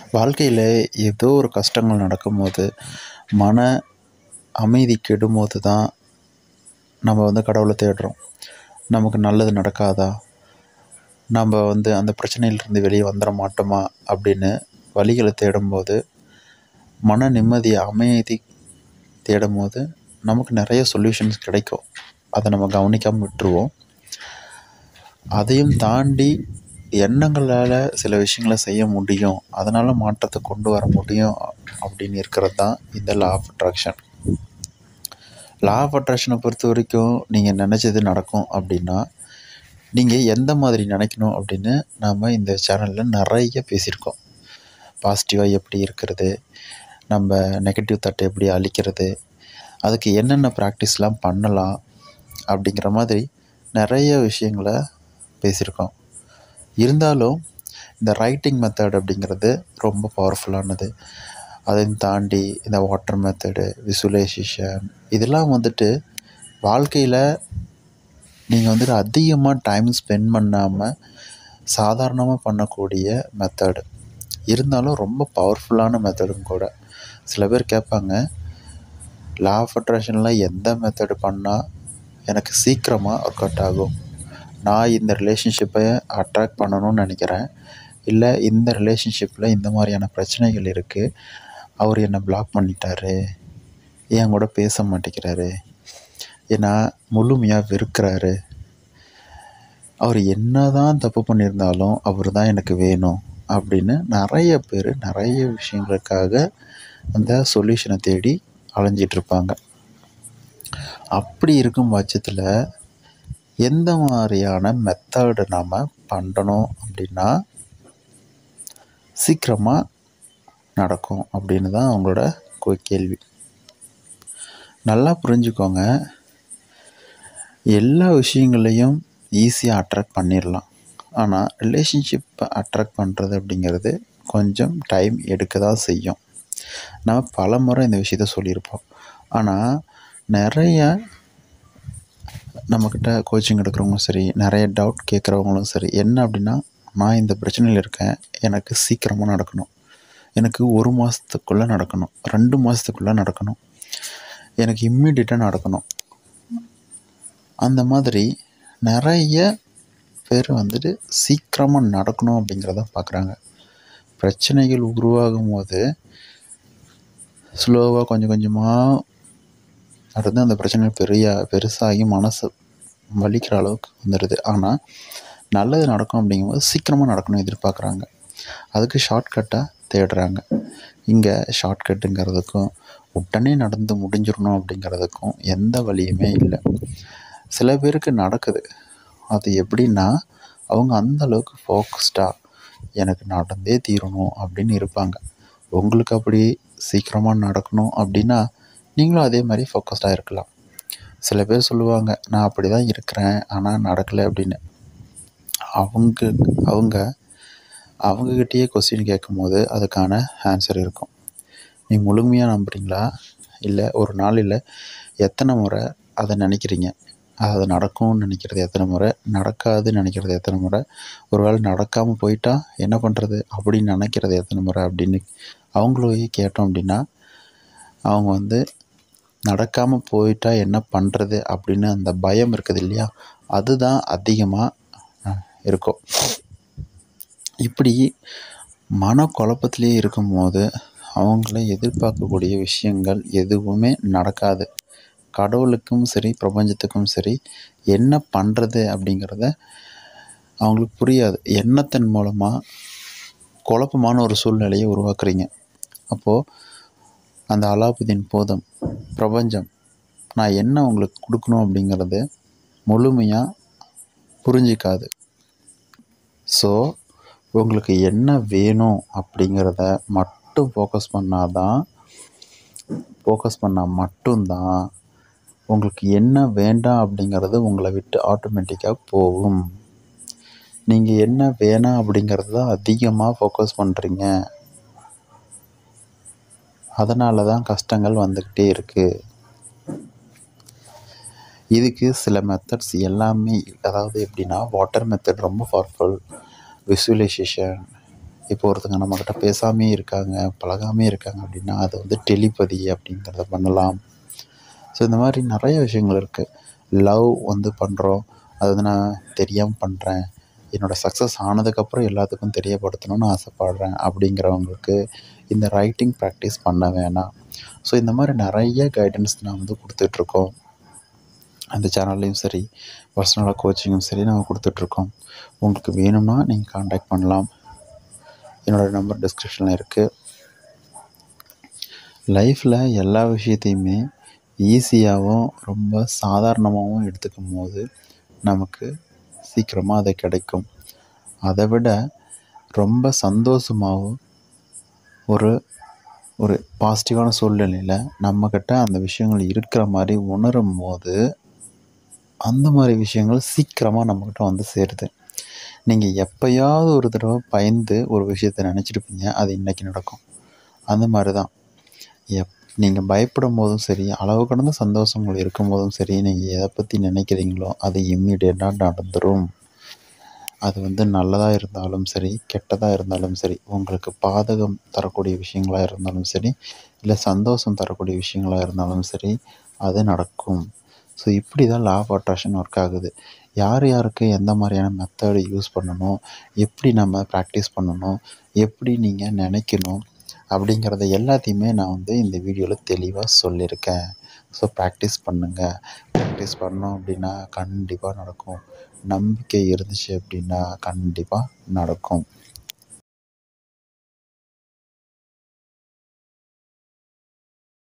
வாழ்க்கையில் ஏதோ ஒரு கஷ்டங்கள் நடக்கும்போது மன அமைதி கெடும்போது தான் நம்ம வந்து கடவுளை தேடுறோம் நமக்கு நல்லது நடக்காதா நம்ம வந்து அந்த பிரச்சனையிலிருந்து வெளியே வந்துட மாட்டோமா அப்படின்னு வழிகளை தேடும்போது மன நிம்மதி அமைதி தேடும்போது நமக்கு நிறைய சொல்யூஷன்ஸ் கிடைக்கும் அதை நம்ம கவனிக்காமல் விட்டுருவோம் அதையும் தாண்டி எண்ணங்களால் சில விஷயங்களை செய்ய முடியும் அதனால் மாற்றத்தை கொண்டு வர முடியும் அப்படின்னு இருக்கிறது தான் இந்த law of attraction law of அட்ராக்ஷனை பொறுத்த வரைக்கும் நீங்கள் நினச்சது நடக்கும் அப்படின்னா நீங்கள் எந்த மாதிரி நினைக்கணும் அப்படின்னு நாம் இந்த சேனலில் நிறைய பேசியிருக்கோம் பாசிட்டிவாக எப்படி இருக்கிறது நம்ம நெகட்டிவ் தாட்டை எப்படி அழிக்கிறது அதுக்கு என்னென்ன ப்ராக்டிஸ்லாம் பண்ணலாம் அப்படிங்கிற மாதிரி நிறைய விஷயங்களை பேசியிருக்கோம் இருந்தாலும் இந்த ரைட்டிங் மெத்தட் அப்படிங்கிறது ரொம்ப பவர்ஃபுல்லானது அதையும் தாண்டி இந்த வாட்டர் மெத்தடு விசுவலைசேஷன் இதெல்லாம் வந்துட்டு வாழ்க்கையில் நீங்கள் வந்துட்டு அதிகமாக டைம் ஸ்பெண்ட் பண்ணாமல் சாதாரணமாக பண்ணக்கூடிய மெத்தடு இருந்தாலும் ரொம்ப பவர்ஃபுல்லான மெத்தடும் கூட சில பேர் கேட்பாங்க லா ஆஃப் அட்ராக்ஷனில் எந்த மெத்தடு பண்ணால் எனக்கு சீக்கிரமாக ஒர்க் அவுட் ஆகும் நான் இந்த ரிலேஷன்ஷிப்பை அட்ராக்ட் பண்ணணும்னு நினைக்கிறேன் இல்லை இந்த ரிலேஷன்ஷிப்பில் இந்த மாதிரியான பிரச்சனைகள் இருக்குது அவர் என்னை பிளாக் பண்ணிட்டாரு என் கூட பேச மாட்டேங்கிறாரு ஏன்னா முழுமையாக வெறுக்கிறாரு அவர் என்ன தான் தப்பு பண்ணியிருந்தாலும் அவர் தான் எனக்கு வேணும் அப்படின்னு நிறைய பேர் நிறைய விஷயங்களுக்காக அந்த சொல்யூஷனை தேடி அலைஞ்சிட்ருப்பாங்க அப்படி இருக்கும் பட்சத்தில் எந்த மாதிரியான மெத்தடு நாம் பண்ணணும் அப்படின்னா சீக்கிரமாக நடக்கும் அப்படின்னு தான் அவங்களோட கேள்வி நல்லா புரிஞ்சுக்கோங்க எல்லா விஷயங்களையும் ஈஸியாக அட்ராக்ட் பண்ணிடலாம் ஆனால் ரிலேஷன்ஷிப்பை அட்ராக்ட் பண்ணுறது அப்படிங்கிறது கொஞ்சம் டைம் எடுக்க தான் செய்யும் நம்ம பல முறை இந்த விஷயத்த சொல்லியிருப்போம் ஆனால் நிறைய நம்மக்கிட்ட கோச்சிங் எடுக்கிறவங்களும் சரி நிறைய டவுட் கேட்குறவங்களும் சரி என்ன அப்படின்னா நான் இந்த பிரச்சனையில் இருக்கேன் எனக்கு சீக்கிரமாக நடக்கணும் எனக்கு ஒரு மாதத்துக்குள்ளே நடக்கணும் ரெண்டு மாதத்துக்குள்ளே நடக்கணும் எனக்கு இம்மிடியட்டாக நடக்கணும் அந்த மாதிரி நிறைய பேர் வந்துட்டு சீக்கிரமாக நடக்கணும் அப்படிங்கிறத பார்க்குறாங்க பிரச்சனைகள் உருவாகும் போது ஸ்லோவாக கொஞ்சம் கொஞ்சமாக நடந்து அந்த பிரச்சனை பெரிய பெருசாகி மனசு வலிக்கிற அளவுக்கு வந்துடுது ஆனால் நல்லது நடக்கும் அப்படிங்கும்போது சீக்கிரமாக நடக்கணும் எதிர்பார்க்குறாங்க அதுக்கு ஷார்ட்கட்டாக தேடுறாங்க இங்கே ஷார்ட்கட்டுங்கிறதுக்கும் உடனே நடந்து முடிஞ்சிடணும் அப்படிங்கிறதுக்கும் எந்த வழியுமே இல்லை சில பேருக்கு நடக்குது அது எப்படின்னா அவங்க அந்த அளவுக்கு ஃபோக்கஸ்டாக எனக்கு நடந்தே தீரணும் அப்படின்னு இருப்பாங்க உங்களுக்கு அப்படி சீக்கிரமாக நடக்கணும் அப்படின்னா நீங்களும் அதே மாதிரி ஃபோக்கஸ்டாக இருக்கலாம் சில பேர் சொல்லுவாங்க நான் அப்படி தான் இருக்கிறேன் ஆனால் நடக்கலை அப்படின்னு அவங்க அவங்க அவங்கக்கிட்டேயே கொஸ்டின் கேட்கும்போது அதுக்கான ஆன்சர் இருக்கும் நீ முழுமையாக நம்புறீங்களா இல்லை ஒரு நாளில் எத்தனை முறை அதை நினைக்கிறீங்க அது நடக்கும்னு நினைக்கிறது எத்தனை முறை நடக்காதுன்னு நினைக்கிறது எத்தனை முறை ஒரு வேளை நடக்காமல் போயிட்டா என்ன பண்ணுறது அப்படின்னு நினைக்கிறது எத்தனை முறை அப்படின்னு அவங்களே கேட்டோம் அப்படின்னா அவங்க வந்து நடக்காமல் போயிட்டா என்ன பண்ணுறது அப்படின்னு அந்த பயம் இருக்குது இல்லையா அதுதான் அதிகமாக இருக்கும் இப்படி மனக்குழப்பத்திலே இருக்கும்போது அவங்கள எதிர்பார்க்கக்கூடிய விஷயங்கள் எதுவுமே நடக்காது கடவுளுக்கும் சரி பிரபஞ்சத்துக்கும் சரி என்ன பண்ணுறது அப்படிங்கிறத அவங்களுக்கு புரியாது எண்ணத்தின் மூலமாக குழப்பமான ஒரு சூழ்நிலையை உருவாக்குறீங்க அப்போது அந்த அலாவுதீன் போதும் பிரபஞ்சம் நான் என்ன உங்களுக்கு கொடுக்கணும் அப்படிங்கிறது முழுமையாக புரிஞ்சிக்காது ஸோ உங்களுக்கு என்ன வேணும் அப்படிங்கிறத மட்டும் ஃபோக்கஸ் பண்ணாதான் ஃபோக்கஸ் பண்ணால் மட்டும்தான் உங்களுக்கு என்ன வேண்டாம் அப்படிங்கிறது உங்களை விட்டு ஆட்டோமேட்டிக்காக போகும் நீங்கள் என்ன வேணாம் அப்படிங்கிறது தான் அதிகமாக ஃபோக்கஸ் பண்ணுறீங்க அதனால தான் கஷ்டங்கள் வந்துக்கிட்டே இருக்குது இதுக்கு சில மெத்தட்ஸ் எல்லாமே அதாவது எப்படின்னா வாட்டர் மெத்தட் ரொம்ப பவர்ஃபுல் விசுவலைசேஷன் இப்போ ஒருத்தங்க நம்மக்கிட்ட பேசாமே இருக்காங்க பழகாமே இருக்காங்க அப்படின்னா அது வந்து டெலிபதி அப்படிங்கிறத பண்ணலாம் ஸோ இந்த மாதிரி நிறைய விஷயங்கள் இருக்குது லவ் வந்து பண்ணுறோம் அது வந்து நான் தெரியாமல் பண்ணுறேன் என்னோடய சக்ஸஸ் ஆனதுக்கப்புறம் எல்லாத்துக்கும் தெரியப்படுத்தணும்னு ஆசைப்பட்றேன் அப்படிங்கிறவங்களுக்கு இந்த ரைட்டிங் ப்ராக்டிஸ் பண்ண வேணாம் ஸோ இந்த மாதிரி நிறைய கைடன்ஸ் நான் வந்து கொடுத்துட்ருக்கோம் அந்த சேனல்லையும் சரி பர்சனலாக கோச்சிங்கும் சரி நாங்கள் கொடுத்துட்ருக்கோம் உங்களுக்கு வேணும்னா நீங்கள் காண்டாக்ட் பண்ணலாம் என்னோடய நம்பர் டிஸ்கிரிப்ஷனில் இருக்குது லைஃப்பில் எல்லா விஷயத்தையுமே ஈஸியாகவும் ரொம்ப சாதாரணமாகவும் எடுத்துக்கும் போது நமக்கு சீக்கிரமாக அது கிடைக்கும் அதை விட ரொம்ப சந்தோஷமாகவும் ஒரு ஒரு பாசிட்டிவான சூழ்நிலையில் நம்மக்கிட்ட அந்த விஷயங்கள் இருக்கிற மாதிரி உணரும் போது அந்த மாதிரி விஷயங்கள் சீக்கிரமாக நம்மக்கிட்ட வந்து சேருது நீங்கள் எப்போயாவது ஒரு தடவை பயந்து ஒரு விஷயத்த நினச்சிருப்பீங்க அது இன்றைக்கி நடக்கும் அந்த மாதிரி தான் எப் நீங்கள் பயப்படும் போதும் சரி அளவு கடந்த சந்தோஷங்கள் இருக்கும் போதும் சரி நீங்கள் எதை பற்றி நினைக்கிறீங்களோ அது இம்மிடியட்டாக நடந்துடும் அது வந்து நல்லதாக இருந்தாலும் சரி கெட்டதாக இருந்தாலும் சரி உங்களுக்கு பாதகம் தரக்கூடிய விஷயங்களாக இருந்தாலும் சரி இல்லை சந்தோஷம் தரக்கூடிய விஷயங்களாக இருந்தாலும் சரி அது நடக்கும் ஸோ இப்படி தான் லா ஆஃப் அட்ராக்ஷன் ஒர்க் ஆகுது யார் யாருக்கு எந்த மாதிரியான மெத்தடு யூஸ் பண்ணணும் எப்படி நம்ம ப்ராக்டிஸ் பண்ணணும் எப்படி நீங்கள் நினைக்கணும் அப்படிங்கிறத எல்லாத்தையுமே நான் வந்து இந்த வீடியோவில் தெளிவாக சொல்லியிருக்கேன் ஸோ ப்ராக்டிஸ் பண்ணுங்கள் ப்ராக்டிஸ் பண்ணோம் அப்படின்னா கண்டிப்பாக நடக்கும் நம்பிக்கை இருந்துச்சு அப்படின்னா கண்டிப்பாக நடக்கும்